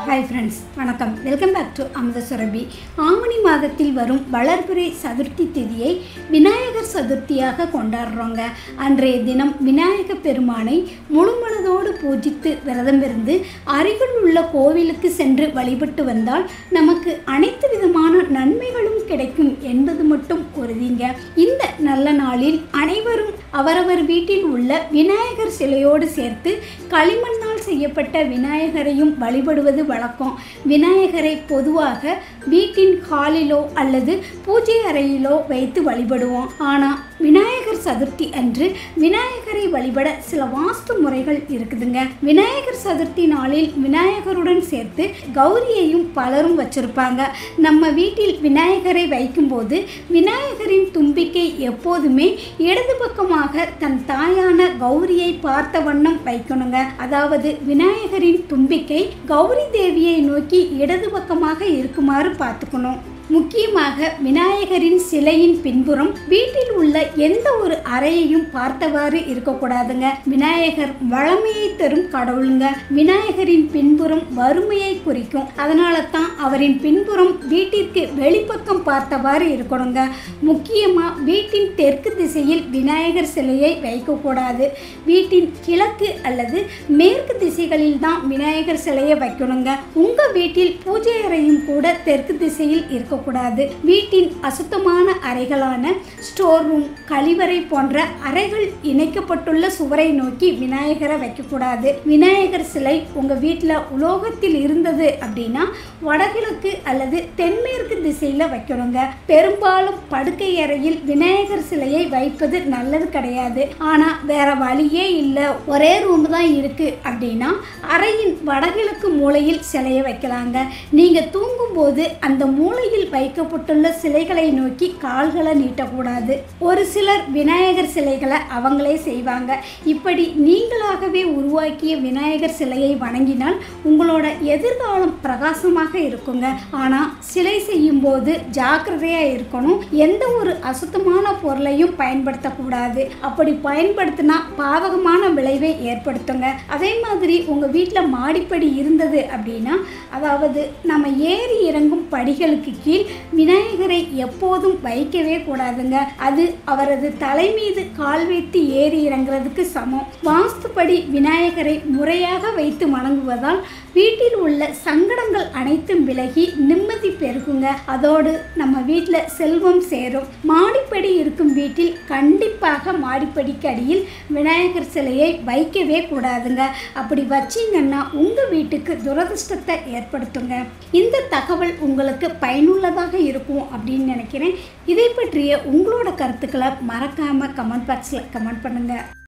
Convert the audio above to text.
hi friends வணக்கம் welcome back to Amutha Surabhi ஆவணி மாதத்தில் வரும் வளர்பிறை சதுர்த்தி திதியை விநாயகர் சதுர்த்தியாக கொண்டாடுறோங்க அன்றைய தினம் விநாயக பெருமானை முழுமனதோடு பூஜித்து விரதமிருந்து அருகில் உள்ள கோவிலுக்கு சென்று வழிபட்டு வந்தால் நமக்கு அனைத்து விதமான நன்மைகளும் கிடைக்கும் என்பது மட்டும் உறுதிங்க இந்த நல்ல நாளில் அனைவரும் அவரவர் வீட்டில் உள்ள விநாயகர் சிலையோடு சேர்த்து களிமண்ணால் செய்யப்பட்ட விநாயகரையும் வழிபடுவது வழக்கம் விநாயகரை பொதுவாக வீட்டின் ஹாலிலோ அல்லது பூஜை அறையிலோ வைத்து வழிபடுவோம் ஆனால் விநாயகர் சதுர்த்தி அன்று விநாயகரை வழிபட சில வாஸ்து முறைகள் இருக்குதுங்க விநாயகர் சதுர்த்தி நாளில் விநாயகருடன் சேர்த்து கௌரியையும் பலரும் வச்சிருப்பாங்க நம்ம வீட்டில் விநாயகரை வைக்கும்போது விநாயகரின் தும்பிக்கை எப்போதுமே இடது பக்கமாக தன் தாயான கௌரியை பார்த்த வண்ணம் வைக்கணுங்க அதாவது விநாயகரின் தும்பிக்கை கௌரி தேவியை நோக்கி இடது பக்கமாக இருக்குமாறு பார்த்துக்கணும் முக்கியமாக விநாயகரின் சிலையின் பின்புறம் வீட்டில் உள்ள எந்த ஒரு அறையையும் பார்த்தவாறு இருக்கக்கூடாதுங்க விநாயகர் வளமையை தரும் கடவுளுங்க விநாயகரின் பின்புறம் வறுமையை குறிக்கும் அதனால தான் அவரின் பின்புறம் வீட்டிற்கு வெளிப்பக்கம் பார்த்தவாறு இருக்கணுங்க முக்கியமாக வீட்டின் தெற்கு திசையில் விநாயகர் சிலையை வைக்கக்கூடாது வீட்டின் கிழக்கு அல்லது மேற்கு திசைகளில் தான் விநாயகர் சிலையை வைக்கணுங்க உங்கள் வீட்டில் பூஜை அறையும் கூட தெற்கு திசையில் இருக்கக்கூடாது வீட்டின் அசுத்தமான அறைகளான ஸ்டோர் ரூம் கழிவறை போன்ற அறைகள் இணைக்கப்பட்டுள்ள சுவரை நோக்கி விநாயகரை வைக்கக்கூடாது விநாயகர் சிலை உங்கள் வீட்டில் உலோகத்தில் இருந்தது அப்படின்னா வடகிழக்கு அல்லது தென்மேற்கு திசையில் வைக்கணுங்க பெரும்பாலும் படுக்கை அறையில் விநாயகர் சிலையை வைப்பது நல்லது கிடையாது ஆனால் வேற வழியே இல்லை ஒரே ரூம் தான் இருக்கு அப்படின்னா அறையின் வடகிழக்கு மூலையில் சிலையை வைக்கலாங்க நீங்கள் தூங்கும்போது அந்த மூலையில் வைக்கப்பட்டுள்ள சிலைகளை நோக்கி கால்களை நீட்டக்கூடாது ஒரு சிலர் விநாயகர் சிலைகளை அவங்களே செய்வாங்க இப்படி நீங்களாகவே உருவாக்கிய விநாயகர் சிலையை வணங்கினால் உங்களோட எதிர்காலம் பிரகாசமாக இருக்குங்க ஆனால் சிலை செய்யும் போது ஜாக்கிரதையாக இருக்கணும் எந்த ஒரு அசுத்தமான பொருளையும் பயன்படுத்தக்கூடாது அப்படி பயன்படுத்தினா பாவகமான விளைவை ஏற்படுத்துங்க அதே மாதிரி உங்கள் வீட்டில் மாடிப்படி இருந்தது அப்படின்னா அதாவது நம்ம ஏறி இறங்கும் படிகளுக்கு கீழ் விநாயகரை எப்போதும் வைக்கவே கூடாதுங்க அது அவரது தலை மீது கால் வைத்து ஏறி இறங்குறதுக்கு சமம் வாஸ்துப்படி விநாயகரை முறையாக வைத்து வணங்குவதால் வீட்டில் உள்ள சங்கடங்கள் அனைத்தும் விலகி நிம்மதி பெருகுங்க அதோடு நம்ம வீட்டில் செல்வம் சேரும் மாடிப்படி இருக்கும் வீட்டில் கண்டிப்பாக மாடிப்படிக்கு அடியில் விநாயகர் சிலையை வைக்கவே கூடாதுங்க அப்படி வச்சீங்கன்னா உங்கள் வீட்டுக்கு துரதிர்ஷ்டத்தை ஏற்படுத்துங்க இந்த தகவல் உங்களுக்கு பயனுள்ளதாக இருக்கும் அப்படின்னு நினைக்கிறேன் இதை பற்றிய உங்களோட கருத்துக்களை மறக்காமல் கமெண்ட் பாக்ஸில் கமெண்ட் பண்ணுங்கள்